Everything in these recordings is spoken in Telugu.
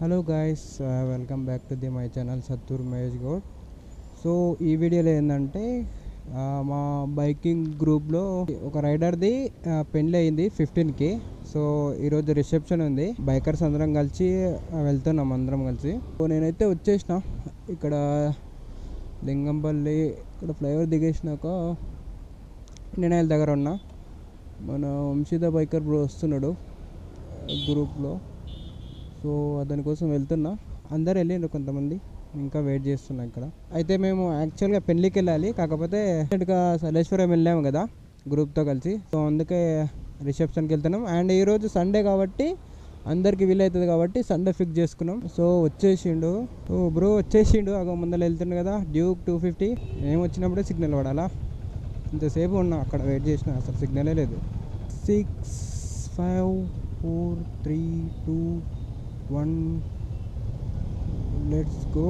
Hello guys welcome back to the my channel Sattur Mahesh Goud so ఈ వీడియోలో ఏంటంటే ఆ, మా బైకింగ్ గ్రూప్లో ఒక రైడర్ది ఆ, పెళ్ళి అయింది ఫిఫ్టీన్కి సో ఈరోజు రిసెప్షన్ ఉంది బైకర్స్ అందరం కలిసి ఆ, వెళ్తున్నాం అందరం కలిసి సో నేనైతే వచ్చేసిన ఇక్కడ లింగంపల్లి ఇక్కడ ఫ్లైఓవర్ దిగేసినాక నేను ఆయన దగ్గర ఉన్నా మన వంశీద బైకర్ బ్రో వస్తున్నాడు గ్రూప్లో సో అతని కోసం వెళ్తున్నా అందరు వెళ్ళిండ్రు కొంతమంది ఇంకా వెయిట్ చేస్తున్నా ఇక్కడ అయితే మేము యాక్చువల్గా పెళ్ళికి వెళ్ళాలి కాకపోతే అర్జెంట్గా సలేశ్వరం వెళ్ళాము కదా గ్రూప్తో కలిసి సో అందుకే రిసెప్షన్కి వెళ్తున్నాం అండ్ ఈరోజు సండే కాబట్టి అందరికి వీలవుతుంది కాబట్టి సండే ఫిక్స్ చేసుకున్నాం సో వచ్చేసిండు ఓ బ్రో వచ్చేసిండు అగో ముందర వెళ్తుండు కదా డ్యూక్ టూ ఫిఫ్టీ ఏం వచ్చినప్పుడే సిగ్నల్ పడాలా ఇంతసేపు ఉన్నా అక్కడ వెయిట్ చేసిన అసలు సిగ్నలే లేదు six five four three two one let's go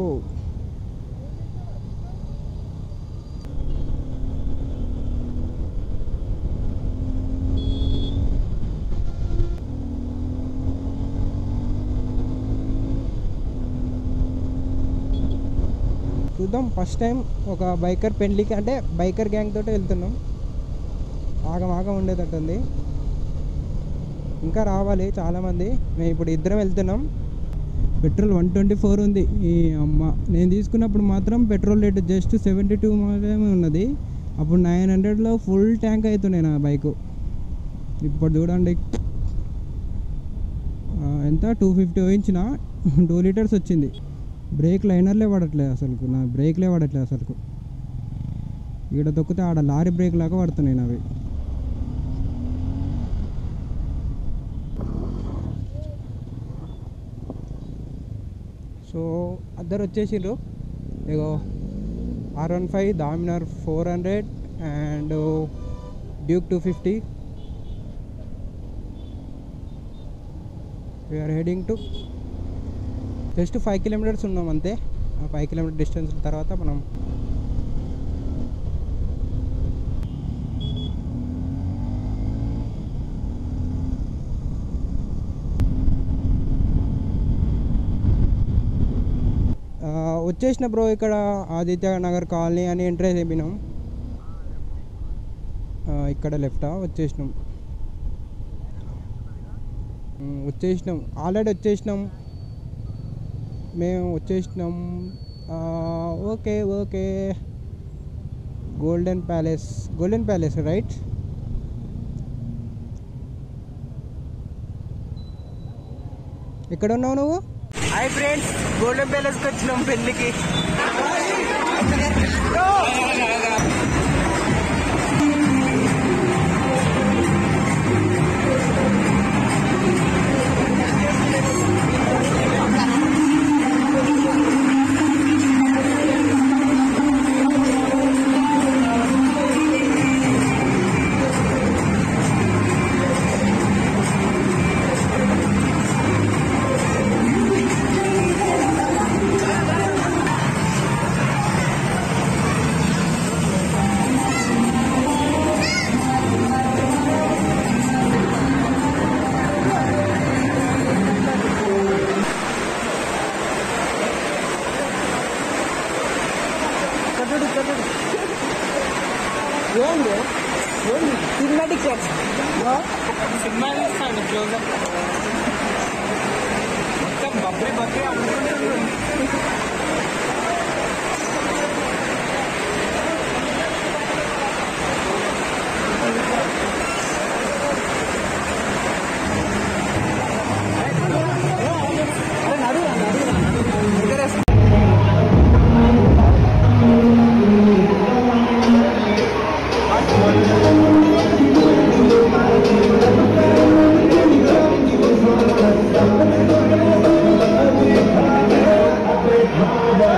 చూద్దాం ఫస్ట్ టైం ఒక బైకర్ పెళ్ళికి అంటే బైకర్ గ్యాంగ్ తోటి వెళ్తున్నాం ఆగం ఆగం ఉండేటట్టుంది ఇంకా రావాలి చాలామంది మేము ఇప్పుడు ఇద్దరం వెళ్తున్నాం పెట్రోల్ వన్ ట్వంటీ ఫోర్ ఉంది ఈ అమ్మ నేను తీసుకున్నప్పుడు మాత్రం petrol rate just seventy two మాత్రమే ఉన్నది అప్పుడు నైన్ హండ్రెడ్లో ఫుల్ ట్యాంక్ అవుతుండే నా బైకు ఇప్పుడు చూడండి ఆ, ఎంత టూ ఫిఫ్టీ వేయించిన టూ లీటర్స్ వచ్చింది బ్రేక్ లైనర్లే పడట్లేదు అసలు నా బ్రేక్లే పడట్లేదు అసలు ఈడ తొక్కితే ఆడ లారీ బ్రేక్ లాగా పడుతున్నాయి నావి సో అద్దరు వచ్చేసిండ్రు ఇగో R one five Dominar four hundred and Duke two fifty we're heading to just five kilometres ఉన్నాం అంతే ఆ ఫైవ్ కిలోమీటర్ డిస్టెన్స్ తర్వాత మనం ఆ, వచ్చేసిన బ్రో ఇక్కడ ఆదిత్య నగర్ కాలనీ అని ఎంట్రీ అయిపోయినాం ఆ, ఇక్కడ లెఫ్టా వచ్చేసినాం ఉమ్, వచ్చేసినాం ఆల్రెడీ వచ్చేసినాం మేము వచ్చేసినాం ఆ, okay okay golden palace golden palace right ఎక్కడ ఉన్నావు నువ్వు హాయ్ ఫ్రెండ్స్ గోల్డెన్ ప్యాలెస్ కి వచ్చినాం పెళ్లికి కదుడు కదుడు ఏంది ఏంది సినిమా టికెట్ సినిమా చూస్తాను క్లోజ్ మొత్తం బబ్బే బబ్బే అమ్ముకుంటున్నారు Thank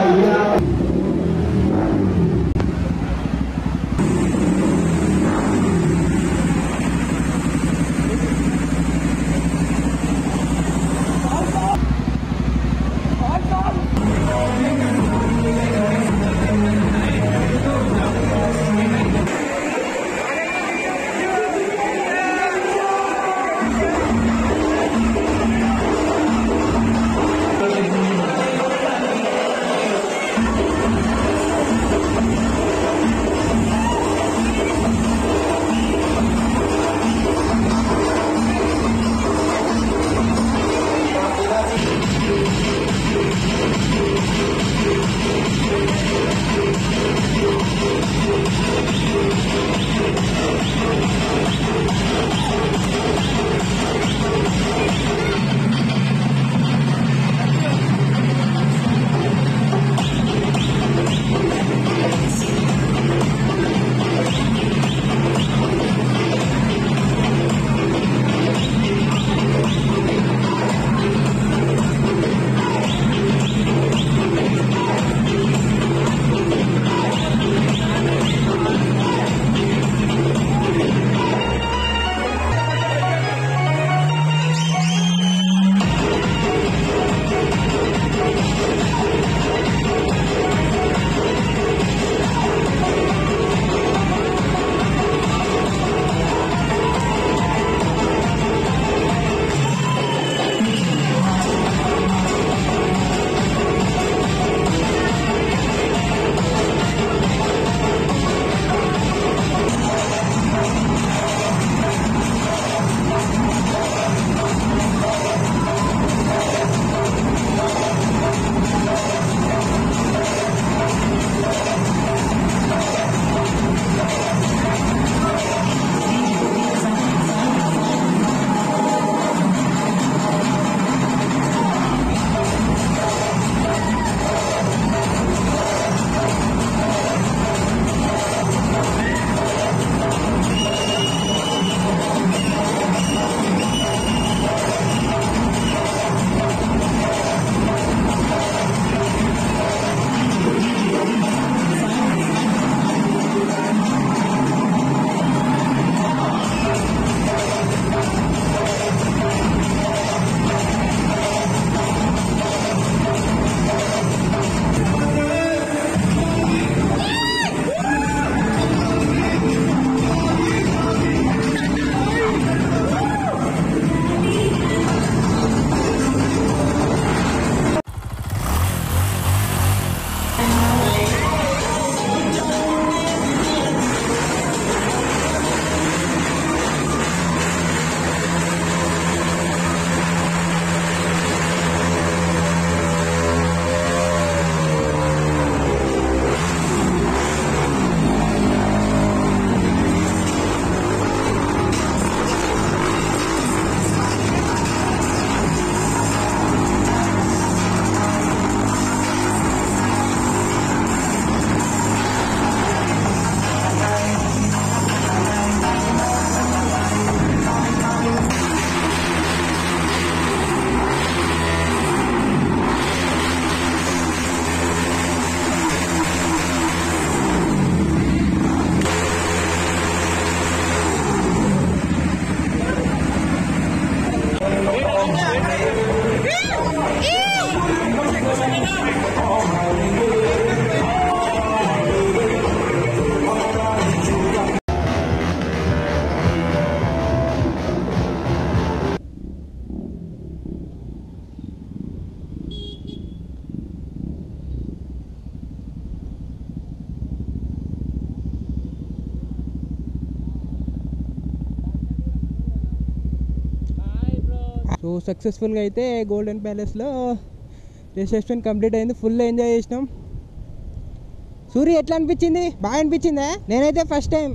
సో సక్సెస్ఫుల్గా అయితే గోల్డెన్ ప్యాలెస్లో రిసెప్షన్ కంప్లీట్ అయింది ఫుల్ ఎంజాయ్ చేసినాం సూర్య ఎట్లా అనిపించింది బాగా అనిపించిందా నేనైతే ఫస్ట్ టైం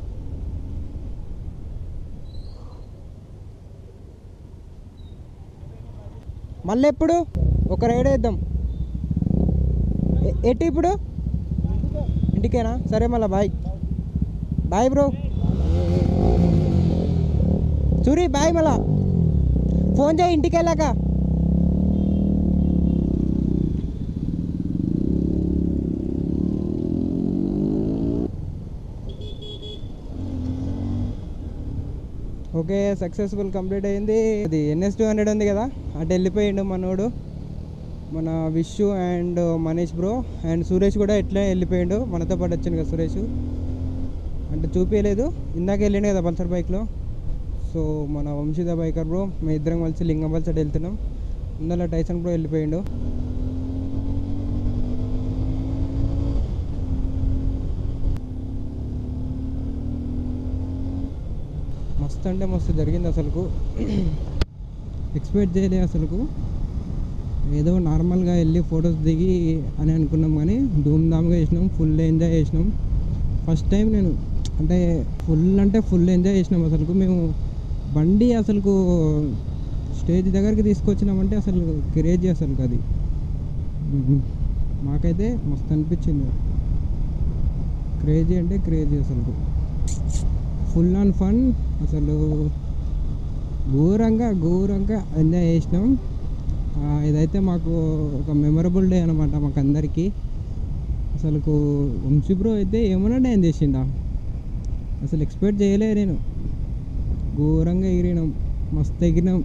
మళ్ళీ ఎప్పుడు ఒక రైడ్ వేద్దాం ఎ- ఎటు ఇప్పుడు ఇంటికేనా సరే మళ్ళీ bye bye bro Suri bye మళ్ళా ఫోన్ చేయి ఇంటికి వెళ్ళాక ఓకే సక్సెస్ఫుల్ కంప్లీట్ అయింది అది ఎన్ఎస్ టూ హండ్రెడ్ ఉంది కదా అటు వెళ్ళిపోయిండు మనోడు మన Vishu and Manish bro and Suresh కూడా ఎట్లా వెళ్ళిపోయిండు మనతో పాటు వచ్చింది కదా సురేష్ అంటే చూపించలేదు ఇందాక వెళ్ళిండు కదా పల్సర్ బైక్లో సో మన వంశీద బైకర్ బ్రో మేము ఇద్దరం కలిసి లింగంపల్ సైడ్ వెళ్తున్నాం ఇందులో టైసన్ బ్రో వెళ్ళిపోయిండు మస్తు అంటే మస్తు జరిగింది అసలుకు ఎక్స్పెక్ట్ చేయలే అసలుకు ఏదో నార్మల్గా వెళ్ళి ఫొటోస్ దిగి అని అనుకున్నాం కానీ ధూమ్ధామ్గా చేసినాం ఫుల్ ఎంజాయ్ చేసినాం ఫస్ట్ టైం నేను అంటే ఫుల్ అంటే ఫుల్ ఎంజాయ్ చేసినాం అసలుకు మేము బండి అసలుకు స్టేజ్ దగ్గరికి తీసుకొచ్చినామంటే అసలు క్రేజీ అసలు అది మ్మ్. మాకైతే మస్తు అనిపించింది క్రేజీ అంటే క్రేజీ అసలు ఫుల్ ఆన్ ఫన్ అసలు ఘోరంగా ఘోరంగా ఎంజాయ్ చేసినాం ఆ, ఇదైతే మాకు ఒక మెమరబుల్ డే అనమాట మాకు అందరికీ అసలుకు వంశీ బ్రో అయితే ఏమన్నా డ్యాన్స్ చేసిండా అసలు ఎక్స్పెక్ట్ చేయలే నేను ఘోరంగా ఎగిరినాం మస్తు ఎగిరినాం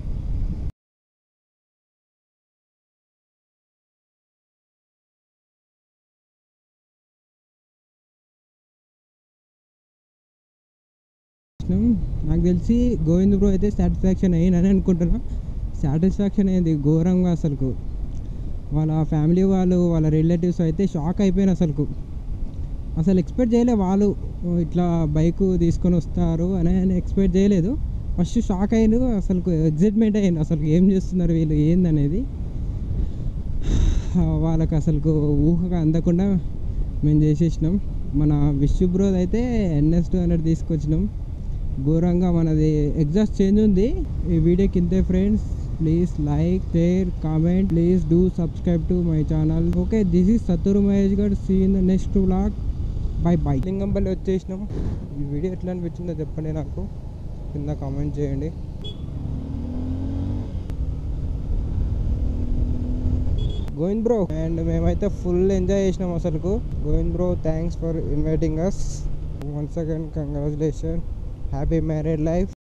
చేసినాం. నాకు తెలిసి గోవింద్ బ్రో అయితే సాటిస్ఫాక్షన్ అయ్యిందని అనుకుంటున్నా సాటిస్ఫాక్షన్ అయింది ఘోరంగా అసలుకు వాళ్ళ ఫ్యామిలీ వాళ్ళు వాళ్ళ రిలేటివ్స్ అయితే షాక్ అయిపోయిన అసలుకు అసలు ఎక్స్పెక్ట్ చేయలే వాళ్ళు ఇట్లా బైక్ తీసుకొని వస్తారు అని అని ఎక్స్పెక్ట్ చేయలేదు ఫస్ట్ షాక్ అయ్యిండు అసలు ఎగ్జైట్మెంట్ అయ్యింది అసలు ఏం చేస్తున్నారు వీళ్ళు ఏందనేది వాళ్ళకి అసలు ఊహగా అందకుండా మేము చేసేసినాం మన విశ్వ బ్రోద్ అయితే ఎన్ఎస్ టూ హండ్రెడ్ తీసుకొచ్చినాం ఘోరంగా మనది ఎగ్జాస్ట్ చేంజ్ ఉంది ఈ వీడియో కిందే friends please like share comment please do subscribe to my channel okay this is Satturu Mahesh గడ్ see in the next vlog bye bye Lingampally వచ్చేసినాం ఈ వీడియో ఎట్లా అనిపించిందో చెప్పండి నాకు కింద కామెంట్ చేయండి గోవింద్ బ్రో అండ్ మేమైతే ఫుల్ ఎంజాయ్ చేసినాం అసలుకు Govind bro thanks for inviting us once again congratulation happy married life